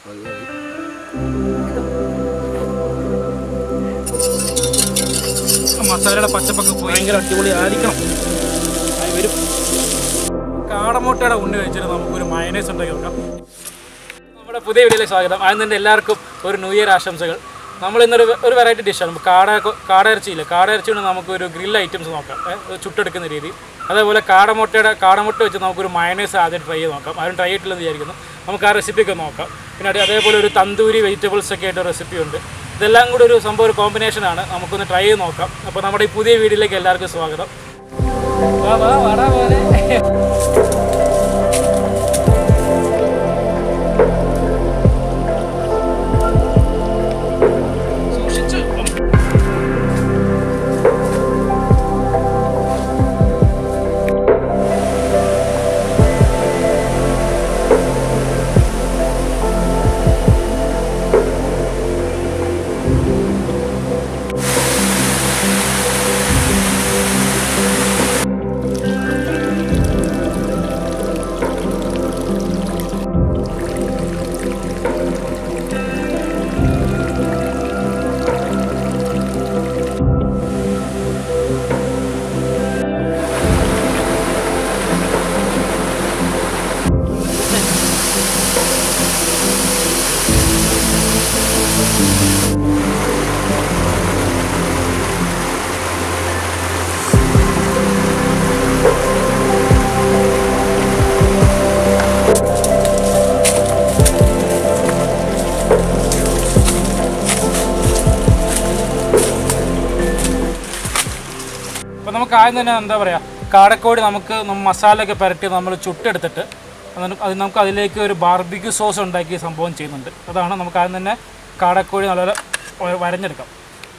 മസാലയുടെ പച്ചപ്പൊക്കെ ഭയങ്കര അടിപൊളി ആയിരിക്കണം ആയി വരും കാടമുട്ടയുടെ ഉണ്ണി വെച്ചിട്ട് നമുക്കൊരു മയനൈസ് ഉണ്ടാക്കി നോക്കാം നമ്മുടെ പുതിയ വീഡിയോയിലേക്ക് സ്വാഗതം ആദ്യം തന്നെ എല്ലാവർക്കും ഒരു ന്യൂ ഇയർ ആശംസകൾ നമ്മൾ ഇന്നൊരു ഒരു വെറൈറ്റി ഡിഷാണ് നമുക്ക് കാട കാടയിറച്ചിയില്ല കാടയിറച്ചി കൊണ്ട് നമുക്കൊരു ഗ്രിൽ ഐറ്റംസ് നോക്കാം ഏ, ഒരു ചുട്ടെടുക്കുന്ന രീതി അതേപോലെ കാടമുട്ടയുടെ കാടമുട്ട വെച്ച് നമുക്കൊരു മയനൈസ് ആദ്യം ട്രൈ ചെയ്ത് നോക്കാം ആരും ട്രൈ ചെയ്തിട്ടില്ലെന്ന് വിചാരിക്കുന്നു നമുക്ക് ആ റെസിപ്പിയൊക്കെ നോക്കാം പിന്നെ അതേ- അതേപോലെ ഒരു തന്തൂരി വെജിറ്റബിൾസ് ഒക്കെ ആയിട്ട് റെസിപ്പി ഉണ്ട് ഇതെല്ലാം കൂടി ഒരു സംഭവം ഒരു കോമ്പിനേഷനാണ് നമുക്കൊന്ന് ട്രൈ ചെയ്ത് നോക്കാം അപ്പോൾ നമ്മുടെ ഈ പുതിയ വീഡിയോയിലേക്ക് എല്ലാവർക്കും സ്വാഗതം വാ വാ വാടാ പോലെ സൂക്ഷിച്ച് അപ്പോൾ നമുക്ക് ആദ്യം തന്നെ എന്താ പറയുക കാടക്കോടി നമുക്ക് നമ്മ മസാലയൊക്കെ പുരട്ടി നമ്മൾ ചുട്ടെടുത്തിട്ട് അതിന് അത് നമുക്ക് അതിലേക്ക് ഒരു ബാർബിക്യൂ സോസ് ഉണ്ടാക്കി സംഭവം ചെയ്യുന്നുണ്ട് അതാണ് നമുക്ക് ആദ്യം തന്നെ കാടക്കോഴി നല്ലപോലെ വ- വരഞ്ഞെടുക്കാം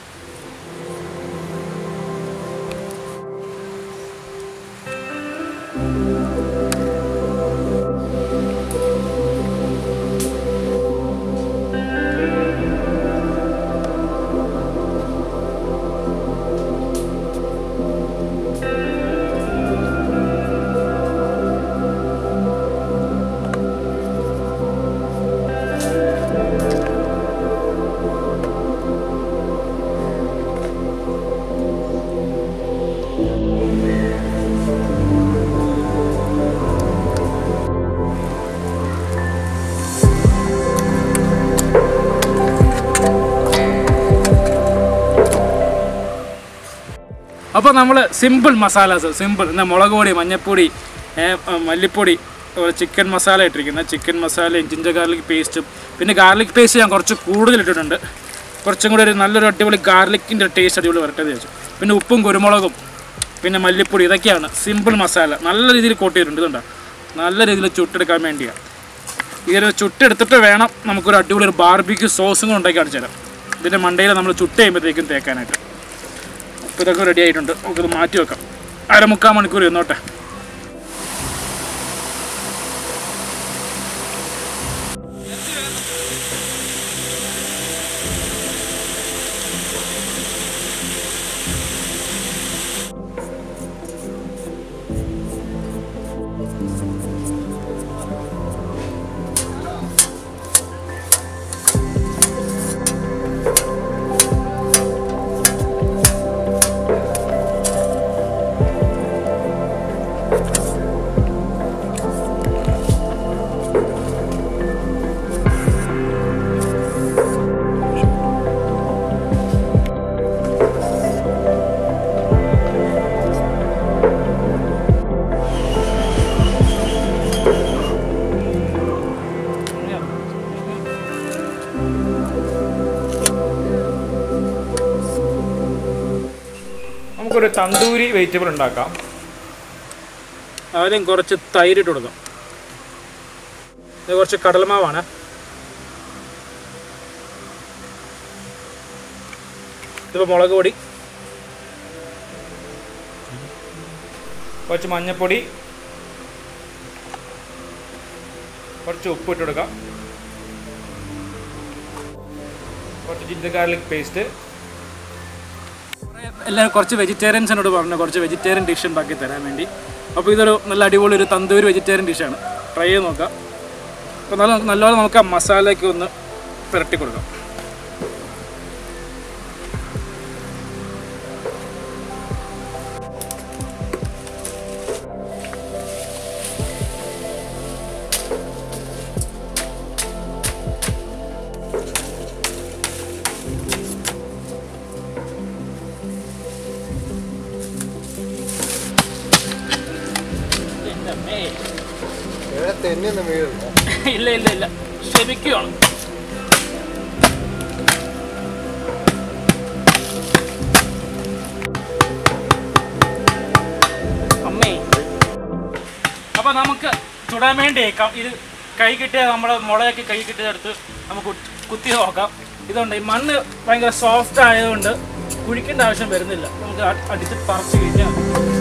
അപ്പോൾ നമ്മൾ സിമ്പിൾ മസാലാസ് സിമ്പിൾ എന്താ മുളക് പൊടി മഞ്ഞൾപ്പൊടി ഏ, ആ, മല്ലിപ്പൊടി അതുപോലെ ചിക്കൻ മസാല ഇട്ടിരിക്കുന്നത് ചിക്കൻ മസാലയും ജിഞ്ചർ ഗാർലിക് പേസ്റ്റും പിന്നെ ഗാർലിക് പേസ്റ്റ് ഞാൻ കുറച്ച് കൂടുതൽ ഇട്ടിട്ടുണ്ട് കുറച്ചും കൂടി ഒരു നല്ലൊരു അടിപൊളി ഗാർലിക്കിൻ്റെ ടേസ്റ്റ് അടിപൊളി വരട്ടെ എന്ന് വെച്ചു പിന്നെ ഉപ്പും കുരുമുളകും പിന്നെ മല്ലിപ്പൊടി ഇതൊക്കെയാണ് സിമ്പിൾ മസാല നല്ല രീതിയിൽ കോട്ട് ചെയ്തിട്ടുണ്ട് ഇതുണ്ടോ നല്ല രീതിയിൽ ചുട്ടെടുക്കാൻ വേണ്ടിയാണ് ഇതിന് ചുട്ടെടുത്തിട്ട് വേണം നമുക്കൊരു അടിപൊളി ഒരു ബാർബിക്യൂ സോസും കൂടെ ഉണ്ടാക്കി കാണിച്ചു തരാം ഇതിൻ്റെ മണ്ടയിൽ നമ്മൾ ചുട്ട് കഴിയുമ്പോഴത്തേക്കും തേക്കാനായിട്ട് അപ്പോൾ ഇതൊക്കെ റെഡി ആയിട്ടുണ്ട് നമുക്കിത് മാറ്റി വെക്കാം അരമുക്കാൽ മണിക്കൂർ ഇരുന്നോട്ടെ നമുക്കൊരു തന്തൂരി വെജിറ്റബിൾ ഉണ്ടാക്കാം ആദ്യം കുറച്ച് തൈര് ഇട്ട് കൊടുക്കാം ഇത് കുറച്ച് കടലമാവാണ് ഇതിപ്പോൾ മുളക് പൊടി കുറച്ച് മഞ്ഞൾപ്പൊടി കുറച്ച് ഉപ്പ് ഇട്ട് കൊടുക്കാം കുറച്ച് ജിഞ്ചർ ഗാർലിക് പേസ്റ്റ് എല്ലാവരും കുറച്ച് വെജിറ്റേറിയൻസിനോട് പറഞ്ഞു കുറച്ച് വെജിറ്റേറിയൻ ഡിഷ് ഉണ്ടാക്കി തരാൻ വേണ്ടി അപ്പോൾ ഇതൊരു നല്ല അടിപൊളി ഒരു തന്തൂരി വെജിറ്റേറിയൻ ഡിഷാണ് ട്രൈ ചെയ്ത് നോക്കാം അപ്പോൾ നല്ല നല്ലപോലെ നമുക്ക് ആ മസാലയ്ക്ക് ഒന്ന് പുരട്ടി കൊടുക്കാം ഇവിടെ തെന്നിയൊന്നും വീഴുന്നു ഇല്ല ഇല്ല ഇല്ല ക്ഷമിക്കുകയാണ് അമ്മേ അപ്പൊ നമുക്ക് ചുടാൻ വേണ്ടി ക- ഇത് കൈ കിട്ടിയ നമ്മുടെ മുളയൊക്കെ കൈ കിട്ടിയതെടുത്ത് നമുക്ക് കുത്തി- കുത്തി നോക്കാം ഇതുണ്ട് ഈ മണ്ണ് ഭയങ്കര സോഫ്റ്റ് ആയതുകൊണ്ട് കുഴിക്കേണ്ട ആവശ്യം വരുന്നില്ല നമുക്ക് അ- അടിച്ച് പറിച്ച് കഴിഞ്ഞാൽ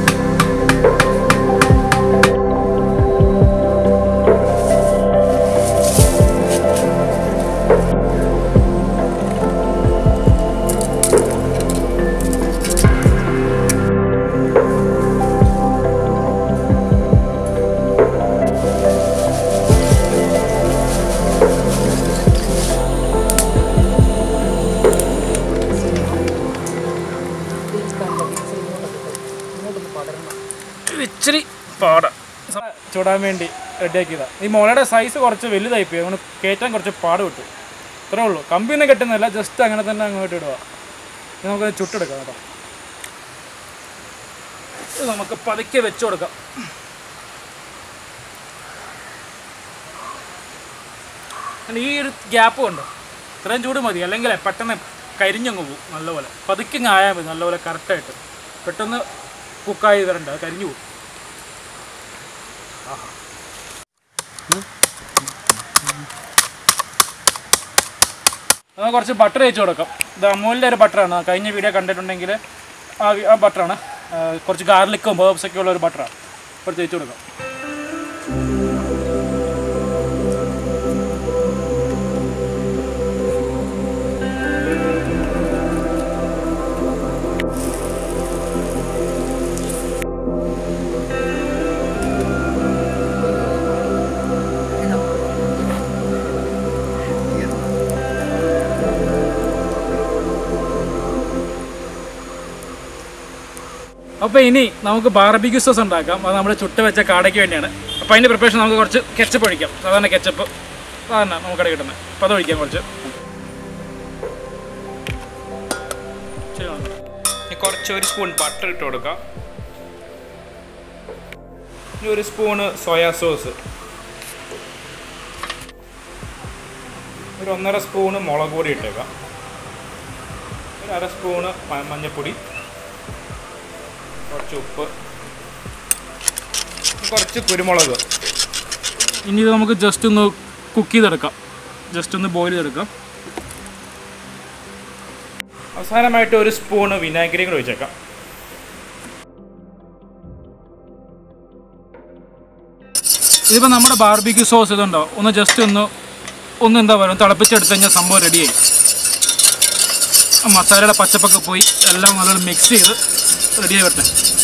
ഒരു ഇച്ചിരി പാടാം ചൂടാൻ വേണ്ടി റെഡിയാക്കിയതാണ് ഈ മുളയുടെ സൈസ് കുറച്ച് വലുതായി പോയി അതുകൊണ്ട് കയറ്റാൻ കുറച്ച് പാട് കിട്ടും ഇത്രേ ഉള്ളൂ കമ്പിയൊന്നും കെട്ടുന്നില്ല ജസ്റ്റ് അങ്ങനെ തന്നെ അങ്ങോട്ട് ഇടുക ഇത് നമുക്ക് ചുട്ടെടുക്കാം കേട്ടോ ഇത് നമുക്ക് പതുക്കെ വെച്ച് കൊടുക്കാം and ഈ ഒരു ഗ്യാപ്പ് ഉണ്ട് ഇത്രയും ചൂട് മതി അല്ലെങ്കിൽ പെട്ടെന്ന് കരിഞ്ഞങ്ങ് പോകും നല്ലപോലെ പതുക്കെ അങ്ങ് ആയാൽ മതി നല്ലപോലെ കറക്റ്റായിട്ട് പെട്ടെന്ന് കുക്കായി വരണ്ട അത് കരിഞ്ഞു പോകും നമുക്ക് കുറച്ച് ബട്ടർ തേച്ച് കൊടുക്കാം ഇത് അമൂലിൻ്റെ ഒരു ബട്ടറാണ് കഴിഞ്ഞ വീഡിയോ കണ്ടിട്ടുണ്ടെങ്കിൽ ആ വി- ആ ബട്ടറാണ് ആ, കുറച്ച് ഗാർലിക്കും ബേബ്സ് ഒക്കെ ഉള്ള ഒരു ബട്ടറാണ് കുറച്ച് തേച്ച് കൊടുക്കാം അപ്പോൾ ഇനി നമുക്ക് ബാർബിക്യൂ സോസ് ഉണ്ടാക്കാം അത് നമ്മൾ ചുട്ട് വെച്ച കാടയ്ക്ക് വേണ്ടിയാണ് അപ്പോൾ അതിൻ്റെ പ്രിപ്പറേഷൻ നമുക്ക് കുറച്ച് കെച്ചപ്പ് ഒഴിക്കാം സാധാരണ കെച്ചപ്പ് സാധാരണ നമുക്കടെ കിട്ടുന്നത് അപ്പോൾ അത് ഒഴിക്കാം കുറച്ച് ഇനി കുറച്ച് ഒരു സ്പൂൺ ബട്ടർ ഇട്ട് കൊടുക്കാം ഇനി ഒരു സ്പൂണ് സോയാ സോസ് ഒരു ഒന്നര സ്പൂണ് മുളക് പൊടി ഇട്ടേക്കാം ഒരു അര സ്പൂണ് മ- മഞ്ഞൾപ്പൊടി കുറച്ച് ഉപ്പ് കുറച്ച് കുരുമുളക് ഇനി ഇത് നമുക്ക് ജസ്റ്റ് ഒന്ന് കുക്ക് ചെയ്തെടുക്കാം ജസ്റ്റ് ഒന്ന് ബോയിൽ ചെയ്തെടുക്കാം അവസാനമായിട്ട് ഒരു സ്പൂണ് വിനാഗിരിയും കൂടെ ഒഴിച്ചേക്കാം ഇതിപ്പോൾ നമ്മുടെ ബാർബിക്യൂ സോസ് ഇതുണ്ടോ ഒന്ന് ജസ്റ്റ് ഒന്ന് ഒന്ന് എന്താ പറയുക തിളപ്പിച്ചെടുത്ത് കഴിഞ്ഞാൽ സംഭവം റെഡിയായി ആ മസാലയുടെ പച്ചപ്പൊക്കെ പോയി എല്ലാം നല്ലോണം മിക്സ് ചെയ്ത് റെഡിയായി വരട്ടെ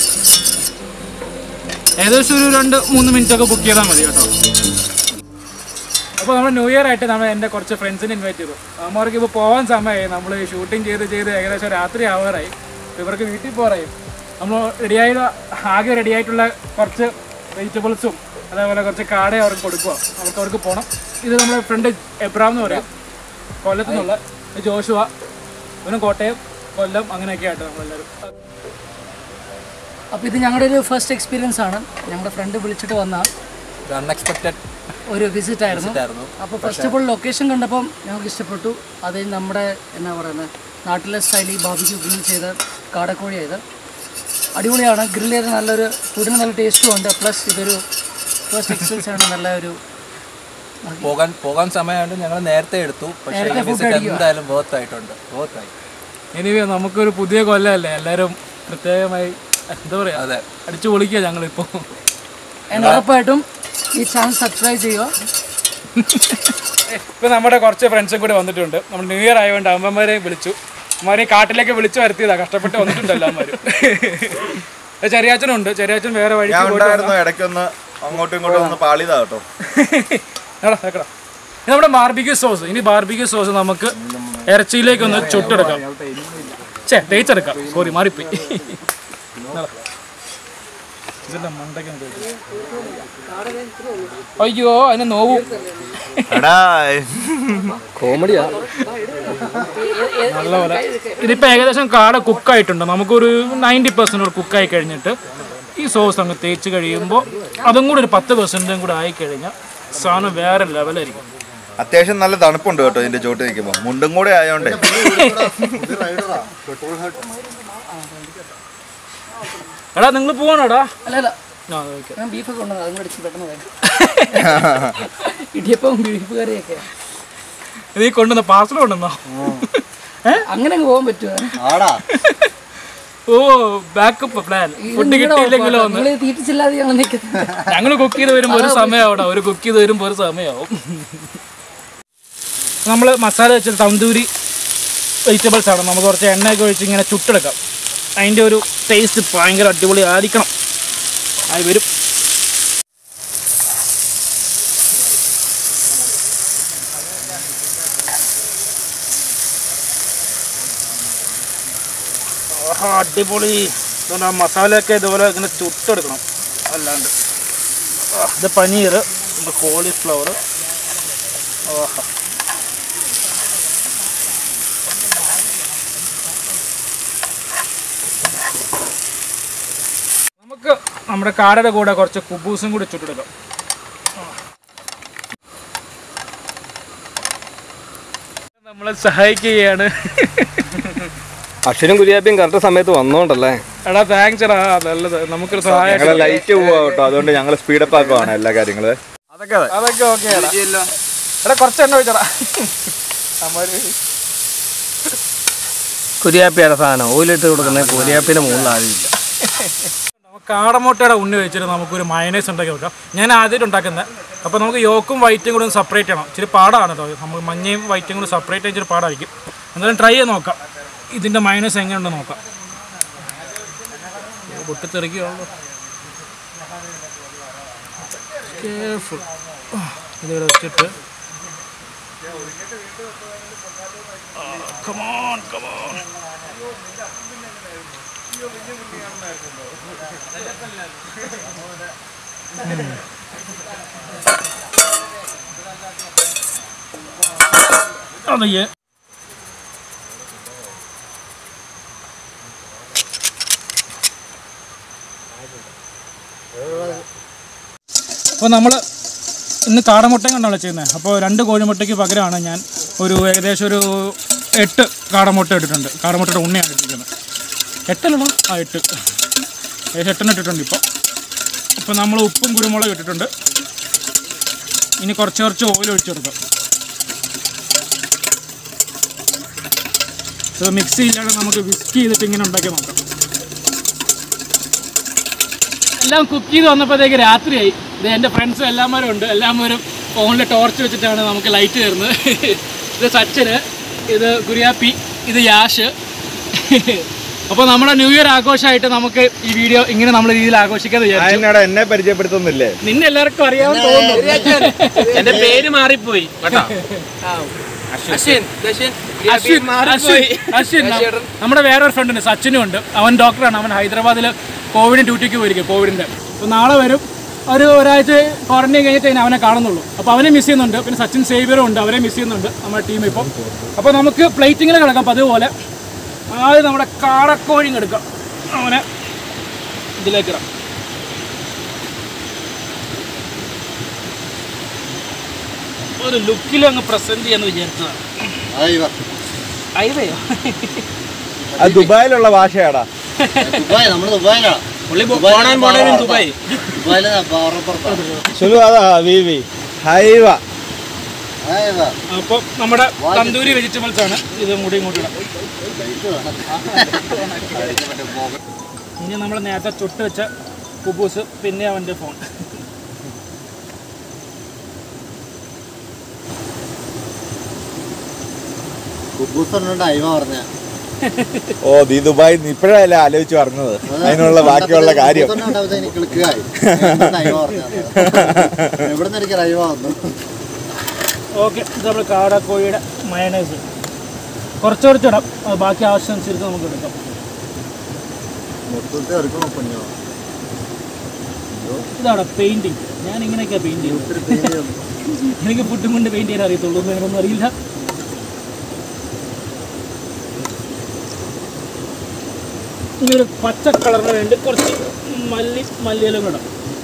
ഏകദേശം ഒരു രണ്ട് മൂന്ന് മിനിറ്റ് ഒക്കെ ബുക്ക് ചെയ്താൽ മതി കേട്ടോ അപ്പോൾ നമ്മൾ ന്യൂ ഇയർ ആയിട്ട് നമ്മൾ എൻ്റെ കുറച്ച് ഫ്രണ്ട്സിനെ ഇൻവൈറ്റ് ചെയ്തു അമ്മമാർക്ക് ഇപ്പോൾ പോകാൻ സമയമായി നമ്മൾ ഷൂട്ടിംഗ് ചെയ്ത് ചെയ്ത് ഏകദേശം രാത്രി ആവാറായി ഇവർക്ക് വീട്ടിൽ പോകാറായി നമ്മൾ റെഡിയായ ആകെ റെഡി ആയിട്ടുള്ള കുറച്ച് വെജിറ്റബിൾസും അതേപോലെ കുറച്ച് കാട അവർക്ക് കൊടുക്കുക അവർക്ക് അവർക്ക് പോകണം ഇത് നമ്മുടെ ഫ്രണ്ട് എബ്രാം എന്ന് പറയാം കൊല്ലത്തു നിന്നുള്ള ജോഷുവ ഇവനും കോട്ടയം കൊല്ലം അങ്ങനെയൊക്കെ ആയിട്ട് നമ്മളെല്ലാവരും അപ്പോൾ ഇത് ഞങ്ങളുടെ ഒരു ഫസ്റ്റ് എക്സ്പീരിയൻസ് ആണ് ഞങ്ങളുടെ ഫ്രണ്ട് വിളിച്ചിട്ട് വന്ന അൺഎക്സ്പെക്റ്റഡ് ഒരു വിസിറ്റ് ആയിരുന്നു ആയിരുന്നു അപ്പോൾ ഫസ്റ്റ് ഓഫ് ഓൾ ലൊക്കേഷൻ കണ്ടപ്പം ഞങ്ങൾക്ക് ഇഷ്ടപ്പെട്ടു അത് നമ്മുടെ എന്നാ പറയുന്നത് നാട്ടിലെ സ്റ്റൈലിൽ ബാബിക്ക് ഗ്രിൽ ചെയ്ത കാടക്കോഴി ചെയ്ത് അടിപൊളിയാണ് ഗ്രിൽ ചെയ്ത് നല്ലൊരു ഫുഡിന് നല്ല ടേസ്റ്റും ഉണ്ട് പ്ലസ് ഇതൊരു ഫസ്റ്റ് എക്സ്പീരിയൻസ് ആണ് നല്ല ഒരു പോകാൻ പോകാൻ സമയമായിട്ട് ഞങ്ങൾ നേരത്തെ എടുത്തു പക്ഷേ ഈ നേരത്തെ food visit അടിക്കുക. എന്തായാലും വർത്ത് ആയിട്ടുണ്ട് വർത്ത് ആയി എനിവേ നമുക്കൊരു പുതിയ കൊല്ലമല്ലേ എല്ലാവരും പ്രത്യേകമായി എന്താ പറയുക അതെ അടിച്ചു പൊളിക്കുക ഞങ്ങളിപ്പോൾ and ഉറപ്പായിട്ടും ഈ ചാനൽ സബ്സ്ക്രൈബ് ചെയ്യുക ഇപ്പം നമ്മുടെ കുറച്ച് ഫ്രണ്ട്സും കൂടി വന്നിട്ടുണ്ട് നമ്മൾ ന്യൂ ഇയർ ആയതുകൊണ്ട് അമ്മമാരെ വിളിച്ചു അമ്മമാരെ കാട്ടിലേക്ക് വിളിച്ചു വരുത്തിയതാ കഷ്ടപ്പെട്ട് വന്നിട്ടുണ്ടല്ലോ അമ്മമാരും ചെറിയാച്ചനുണ്ട് ചെറിയാച്ചൻ വേറെ വഴി ഞാൻ ഉണ്ടായിരുന്നു ഇടയ്ക്കൊന്ന് അങ്ങോട്ടും ഇങ്ങോട്ടും ഒന്ന് പാളിയതാ കേട്ടോ എടാ വെക്കടാ ഇത് നമ്മുടെ ബാർബിക്യൂ സോസ് ഇനി ബാർബിക്യൂ സോസ് നമുക്ക് ഇറച്ചിയിലേക്ക് ഒന്ന് ചുട്ടെടുക്കാം ചേ തേച്ചെടുക്കാം സോറി മാറിപ്പോയി എടാ. ഇതിന്റെ മണ്ടയ്ക്ക് ഒന്ന് തേച്ച്. അയ്യോ അതിന് നോവും എടാ കോമഡിയാ നല്ലപോലെ ഇതിപ്പോൾ ഏകദേശം കാട കുക്കായിട്ടുണ്ട് നമുക്കൊരു നയൻറ്റി പെർസെൻറ്റ് കുക്കായി കഴിഞ്ഞിട്ട് ഈ സോസ് അങ്ങ് തേച്ച് കഴിയുമ്പോൾ അതും കൂടി ഒരു പത്ത് പെർസെൻറ്റും കൂടെ ആയി കഴിഞ്ഞാൽ സാധനം വേറെ ലെവലായിരിക്കും അത്യാവശ്യം നല്ല തണുപ്പുണ്ട് കേട്ടോ ഇതിന്റെ ചോട്ട് നിൽക്കുമ്പോൾ മുണ്ടും കൂടെ ആയതുകൊണ്ടേ എടാ നിങ്ങൾ പോവാണോടാ അല്ല അല്ല ആ ഓക്കെ ഞാൻ ബീഫൊക്കെ കൊണ്ടുവന്നത് അതും കൂടെ അടിച്ച് പെട്ടെന്ന് വേണം ഇടിയപ്പവും ബീഫ് കറിയൊക്കെ ഇത് ഈ കൊണ്ടുവന്ന പാർസൽ കൊണ്ടുവന്നോ അങ്ങനെ അങ്ങ് പോകാൻ പറ്റുമോ ഓ ബാക്കപ്പ് പ്ലാൻ ഫുഡ് കിട്ടിയില്ലെങ്കിലോ ഒന്ന് നിങ്ങൾ തീറ്റിച്ചില്ലാതെ ഞങ്ങൾ നിൽക്കുന്നത് ഞങ്ങൾ കുക്ക് ചെയ്ത് വരുമ്പോൾ ഒരു സമയമാവും ഒരു കുക്ക് ചെയ്ത് വരുമ്പോൾ ഒരു സമയമാവും നമ്മൾ മസാല വെച്ച തന്തൂരി വെജിറ്റബിൾസ് ആണ് നമുക്ക് കുറച്ച് എണ്ണയൊക്കെ ഒഴിച്ച് ഇങ്ങനെ ചുട്ടെടുക്കാം അതിൻ്റെ ഒരു ടേസ്റ്റ് ഭയങ്കര അടിപൊളി ആയിരിക്കണം ആയി വരും ആഹാ, അടിപൊളി ഇതുകൊണ്ട് ആ മസാലയൊക്കെ ഇതുപോലെ ഇങ്ങനെ ചുട്ടെടുക്കണം അല്ലാണ്ട് ആ, ഇത് പനീർ കോളിഫ്ലവർ ഓഹോ നമുക്ക് നമ്മുടെ കാടയുടെ കൂടെ കുറച്ച് കുബൂസും കൂടി ചുട്ടെടുക്കാം നമ്മളെ സഹായിക്കുകയാണ് അക്ഷരം കുര്യാപ്പിയും കറക്റ്റ് സമയത്ത് വന്നോണ്ടല്ലേ എടാ താങ്ക്സ് എടാ നല്ലത് നമുക്കൊരു സഹായം ഞങ്ങളെ ലൈറ്റ് പോവാ കേട്ടോ അതുകൊണ്ട് ഞങ്ങൾ സ്പീഡപ്പ് ആക്കുവാണ് എല്ലാ കാര്യങ്ങളും അതൊക്കെ അതെ അതൊക്കെ ഓക്കെ എടാ കുറച്ച് എണ്ണ ഒഴിച്ചടാ അമ്മര് കുര്യാപ്പിയുടെ സാധനം ഓയിലിട്ട് കൊടുക്കുന്ന കുര്യാപ്പിന്റെ മുകളിൽ ആരുമില്ല കാടമുട്ടയുടെ ഉണ്ണി വെച്ചിട്ട് നമുക്കൊരു മയനൈസ് ഉണ്ടാക്കി വെക്കാം ഞാൻ ആദ്യമായിട്ട് ഉണ്ടാക്കുന്നത് അപ്പോൾ നമുക്ക് യോക്കും വൈറ്റും കൂടെ ഒന്ന് സെപ്പറേറ്റ് ചെയ്യണം ഇച്ചിരി പാടാണ് കേട്ടോ നമുക്ക് മഞ്ഞയും വൈറ്റും കൂടെ സെപ്പറേറ്റ് ഇച്ചിരി പാടായിരിക്കും എന്തായാലും ട്രൈ ചെയ്ത് നോക്കാം ഇതിൻ്റെ മയനൈസ് എങ്ങനെയുണ്ടെന്ന് നോക്കാം പൊട്ടിത്തെറിക്കുകയുള്ളൂ കെയർഫുൾ ഇതിവിടെ വെച്ചിട്ട് കമോൺ കമോൺ അതെ അപ്പോൾ നമ്മൾ ഇന്ന് കാടമുട്ടയും കൊണ്ടാണ് ചെയ്യുന്നത് അപ്പോൾ രണ്ട് കോഴിമുട്ടയ്ക്ക് പകരമാണ് ഞാൻ ഒരു ഏകദേശം ഒരു എട്ട് കാടമുട്ട ഇട്ടിട്ടുണ്ട് കാടമുട്ടയുടെ ഉണ്ണയാണ് ഇട്ടിരിക്കുന്നത് എട്ടല്ലല്ലോ ആ എട്ട് ഏകദേശം എട്ടെണ്ണം ഇട്ടിട്ടുണ്ട് ഇപ്പോൾ ഇപ്പോൾ നമ്മൾ ഉപ്പും കുരുമുളകും ഇട്ടിട്ടുണ്ട് ഇനി കുറച്ച് കുറച്ച് ഓയിൽ ഒഴിച്ചു കൊടുക്കാം ഇത് മിക്സി ഇല്ലാതെ നമുക്ക് വിസ്ക് ചെയ്തിട്ട് ഇങ്ങനെ ഉണ്ടാക്കി നോക്കാം എല്ലാം കുക്ക് ചെയ്ത് വന്നപ്പോഴത്തേക്ക് രാത്രിയായി ഇത് എൻ്റെ ഫ്രണ്ട്സും എല്ലാവരും ഉണ്ട് എല്ലാവരും ഫോണിൽ ടോർച്ച് വെച്ചിട്ടാണ് നമുക്ക് ലൈറ്റ് തരുന്നത് ഇത് സച്ചിന് ഇത് ഗുരിയാപ്പി ഇത് യാഷ് അപ്പോൾ നമ്മുടെ ന്യൂ ഇയർ ആഘോഷമായിട്ട് നമുക്ക് ഈ വീഡിയോ ഇങ്ങനെ നമ്മൾ രീതിയിൽ ആഘോഷിക്കാന്ന് വിചാരിച്ചു അതിനടാ എന്നെ പരിചയപ്പെടുത്തുന്നില്ലേ നിന്നെ എല്ലാവർക്കും അറിയാമെന്ന് തോന്നുന്നു എന്റെ പേര് മാറിപ്പോയി കേട്ടോ അശ്വിൻ അശ്വിൻ അശ്വിൻ ന- നമ്മുടെ വേറൊരു ഫ്രണ്ട് ഉണ്ട് സച്ചിനും ഉണ്ട് അവൻ ഡോക്ടറാണ് അവൻ ഹൈദരാബാദിൽ കോവിഡ് ഡ്യൂട്ടിക്ക് പോയിരിക്കും കോവിഡിന്റെ അപ്പോൾ നാളെ വരും ഒരു ഒരാഴ്ച ക്വാറന്റൈൻ കഴിഞ്ഞിട്ട് ഇനി അവനെ കാണുന്നുള്ളൂ അപ്പോൾ അവനെ മിസ് ചെയ്യുന്നുണ്ട് പിന്നെ സച്ചിൻ സേവിയറും ഉണ്ട് അവരെ മിസ് ചെയ്യുന്നുണ്ട് നമ്മുടെ ടീം ഇപ്പോൾ അപ്പോൾ നമുക്ക് പ്ലേറ്റിങ്ങിൽ കിടക്കാം പതിവുപോലെ ആദ്യം നമ്മുടെ കാടക്കോഴിങ് എടുക്കാം അവനെ ഇതിലേക്ക് ഇടാം ഒരു ലുക്കിൽ അങ്ങ് പ്രസന്റ് ചെയ്യാന്ന് വിചാരിച്ചതാണ് അയവയോ അത് ദുബായിലുള്ള ഭാഷയാടാ ദുബായ് നമ്മള് ദുബായിലാ പുള്ളി പോണാൻ പോണേനും ദുബായ് ദുബായിലെ പാറപ്പുറത്താണ് സുലു അതാ ഹബീബി ഹൈവ അപ്പോൾ നമ്മുടെ തന്തൂരി വെജിറ്റബിൾസ് ആണ് ഇത് കൂടി ഇങ്ങോട്ട് ഇടാം ഇനി നമ്മൾ നേരത്തെ ചുട്ട് വെച്ച കുബൂസ് പിന്നെ അവൻ്റെ ഫോൺ കുബൂസ് പറഞ്ഞിട്ട് അയ്മ പറഞ്ഞ ഓ ദീ ദുബായ് ഇപ്പോഴല്ലേ ആലോചിച്ച് പറഞ്ഞത് അതിനുള്ള ബാക്കിയുള്ള കാര്യം കിളിക്കുകയായി അയ്മ പറഞ്ഞത് എവിടെ നിന്ന് എനിക്ക് അയ്മ വന്നു ഓക്കെ ഇത് നമ്മൾ കാടക്കോഴിയുടെ മയണൈസ് കുറച്ച് കുറച്ചിടാം അത് ബാക്കി ആവശ്യമനുസരിച്ച് നമുക്ക് എടുക്കാം മൊത്തത്തിൽ എടുക്കണം പൊന്നോ ഇതാണ് പെയിൻറ്റിങ് ഞാൻ ഇങ്ങനെയൊക്കെയാണ് പെയിൻറ്റ് ചെയ്യുന്നത് എനിക്ക് ഫുഡും കൊണ്ട് പെയിൻറ്റ് ചെയ്യാൻ അറിയത്തുള്ളൂ വേറൊന്നും അറിയില്ല ഇനി ഒരു പച്ച കളറിന് വേണ്ടി കുറച്ച് മല്ലി മല്ലിയിലും കൂടെ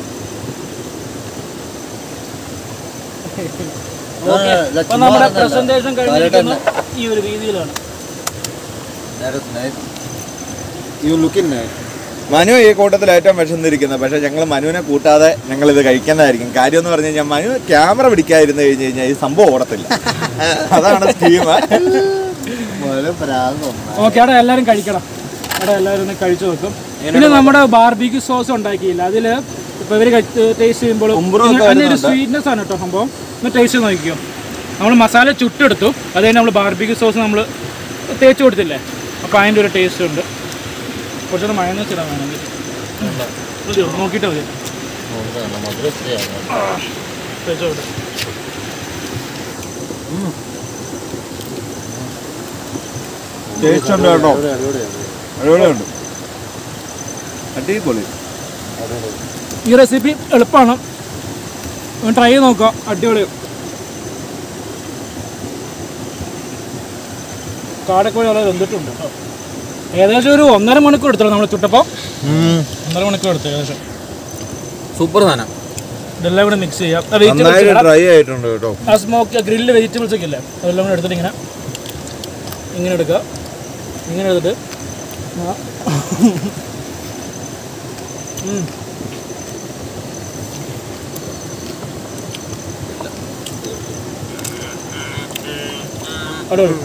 ഓക്കെ അപ്പൊ നമ്മുടെ പ്രസന്റേഷൻ കഴിഞ്ഞിരിക്കുന്നു ഈ ഒരു രീതിയിലാണ് യു ലുക്കിൻ നൈസ് മനു ഈ കൂട്ടത്തിൽ ഏറ്റവും വിഷന്നിരിക്കുന്നത് പക്ഷെ ഞങ്ങൾ മനുവിനെ കൂട്ടാതെ ഞങ്ങൾ ഇത് കഴിക്കുന്നതായിരിക്കും കാര്യം എന്ന് പറഞ്ഞു കഴിഞ്ഞാൽ മനു ക്യാമറ പിടിക്കാതിരുന്ന് കഴിഞ്ഞ് കഴിഞ്ഞാൽ ഈ സംഭവം ഓടത്തില്ല അതാണ് സ്കീം വളരെ പ്രാന്തം ഓക്കെ അവിടെ എല്ലാവരും കഴിക്കണം അവിടെ എല്ലാവരും ഒന്ന് കഴിച്ചു നോക്കും പിന്നെ നമ്മുടെ ബാർബിക്യൂ സോസ് ഉണ്ടാക്കിയില്ല അതിൽ ഇപ്പോൾ ഇവർ ടേസ്റ്റ് ചെയ്യുമ്പോൾ അതിൻ്റെ ഒരു സ്വീറ്റ്നെസ് ആണ് കേട്ടോ സംഭവം ഒന്ന് ടേസ്റ്റ് നോക്കിയോ നമ്മൾ മസാല ചുട്ടെടുത്തു അത് കഴിഞ്ഞ് നമ്മൾ ബാർബിക്യൂ സോസ് നമ്മൾ തേച്ച് കൊടുത്തില്ലേ അപ്പോൾ അതിൻ്റെ ഒരു ടേസ്റ്റ് ഉണ്ട് കുറച്ചുകൂടെ മയന്നേച്ച് ഇടാൻ വേണമെങ്കിൽ മതിയോ നോക്കിയിട്ട് മതി തേച്ചോട്ടെ ടേസ്റ്റ് ഉണ്ട് കേട്ടോ അടിപൊളിയുണ്ട് അടിപൊളി ഈ റെസിപ്പി എളുപ്പമാണ് ഒന്ന് ട്രൈ ചെയ്ത് നോക്കാം അടിപൊളി കാടക്കോഴി വളരെ വെന്തിട്ടുണ്ട് കേട്ടോ ഏകദേശം ഒരു ഒന്നര മണിക്കൂർ എടുത്തല്ലോ നമ്മൾ ചുട്ടപ്പോൾ ഒന്നര മണിക്കൂർ എടുത്തു ഏകദേശം സൂപ്പർ സാധനം ഇതെല്ലാം കൂടെ മിക്സ് ചെയ്യാം ആ നന്നായിട്ട് വെജിറ്റബിൾസ് ഡ്രൈ ആയിട്ടുണ്ട് കേട്ടോ ആ സ്മോക്ക് ഗ്രില്ല് വെജിറ്റബിൾസ് ഒക്കെ ഇല്ലേ അതെല്ലാം കൂടെ എടുത്തിട്ട് ഇങ്ങനെ ഇങ്ങനെ എടുക്കുക ഇങ്ങനെ എടുത്തിട്ട് ആ. ഉം. അടിപൊളി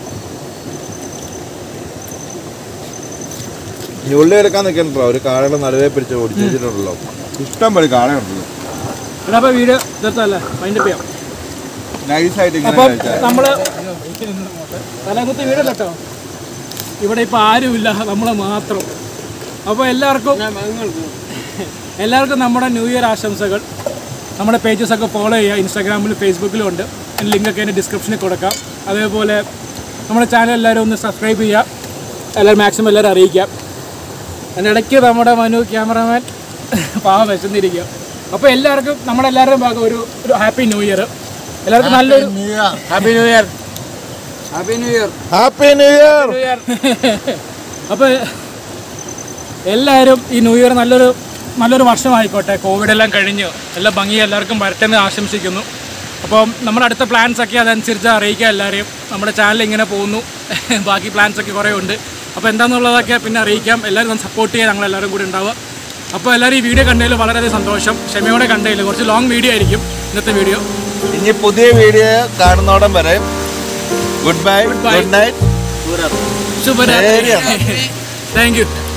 ഇനി ഉള്ളി എടുക്കാൻ നിൽക്കണ്ടോ ഒരു കാളയുടെ നടുവേ പിടിച്ച് ഓടിച്ചിട്ടുണ്ടല്ലോ ഇഷ്ടം പോലെ കാളയുണ്ടല്ലോ എടാ അപ്പോൾ വീഡിയോ തീർത്തല്ലേ മൈൻഡ് ചെയ്യാം നൈസായിട്ട് ഇങ്ങനെ അപ്പം കഴിച്ചാൽ നമ്മൾ തലകുത്തി വീട് കേട്ടോ ഇവിടെ ഇപ്പം ആരുമില്ല നമ്മൾ മാത്രം അപ്പോൾ എല്ലാവർക്കും എല്ലാവർക്കും നമ്മുടെ ന്യൂ ഇയർ ആശംസകൾ നമ്മുടെ പേജസ് ഒക്കെ ഫോളോ ചെയ്യുക ഇൻസ്റ്റാഗ്രാമിലും ഫേസ്ബുക്കിലും ഉണ്ട് ലിങ്കൊക്കെ എൻ്റെ ഡിസ്ക്രിപ്ഷനിൽ കൊടുക്കാം അതേപോലെ നമ്മുടെ ചാനൽ എല്ലാവരും ഒന്ന് സബ്സ്ക്രൈബ് ചെയ്യുക എല്ലാവരും മാക്സിമം എല്ലാവരും അറിയിക്കാം അതിനിടയ്ക്ക് നമ്മുടെ മനു ക്യാമറാമാൻ പാവം വിശന്നിരിക്കുക അപ്പോൾ എല്ലാവർക്കും നമ്മുടെ എല്ലാവരുടെയും ഭാഗം ഒരു ഒരു ഹാപ്പി ന്യൂ ഇയർ എല്ലാവർക്കും നല്ലൊരു happy new year happy new year happy new year അപ്പോൾ എല്ലാവരും ഈ ന്യൂ ഇയർ നല്ലൊരു നല്ലൊരു വർഷമായിക്കോട്ടെ കോവിഡ് എല്ലാം കഴിഞ്ഞ് എല്ലാ ഭംഗി എല്ലാവർക്കും വരട്ടെന്ന് ആശംസിക്കുന്നു അപ്പം നമ്മുടെ അടുത്ത പ്ലാൻസ് ഒക്കെ അതനുസരിച്ച് അറിയിക്കുക എല്ലാവരെയും നമ്മുടെ ചാനൽ ഇങ്ങനെ പോകുന്നു ബാക്കി പ്ലാൻസ് ഒക്കെ കുറേ ഉണ്ട് അപ്പോൾ എന്താണെന്നുള്ളതൊക്കെ പിന്നെ അറിയിക്കാം എല്ലാവരും ഒന്ന് സപ്പോർട്ട് ചെയ്യാൻ ഞങ്ങൾ എല്ലാവരും കൂടി ഉണ്ടാവുക അപ്പോൾ എല്ലാവരും ഈ വീഡിയോ കണ്ടതിൽ വളരെയധികം സന്തോഷം ക്ഷമയോടെ കണ്ടതിൽ കുറച്ച് ലോങ് വീഡിയോ ആയിരിക്കും ഇന്നത്തെ വീഡിയോ ഇനി പുതിയ വീഡിയോ കാണുന്നോടം വരെ good bye bye. Good night ശുഭരാത്രി ശരിയാണ്. Thank you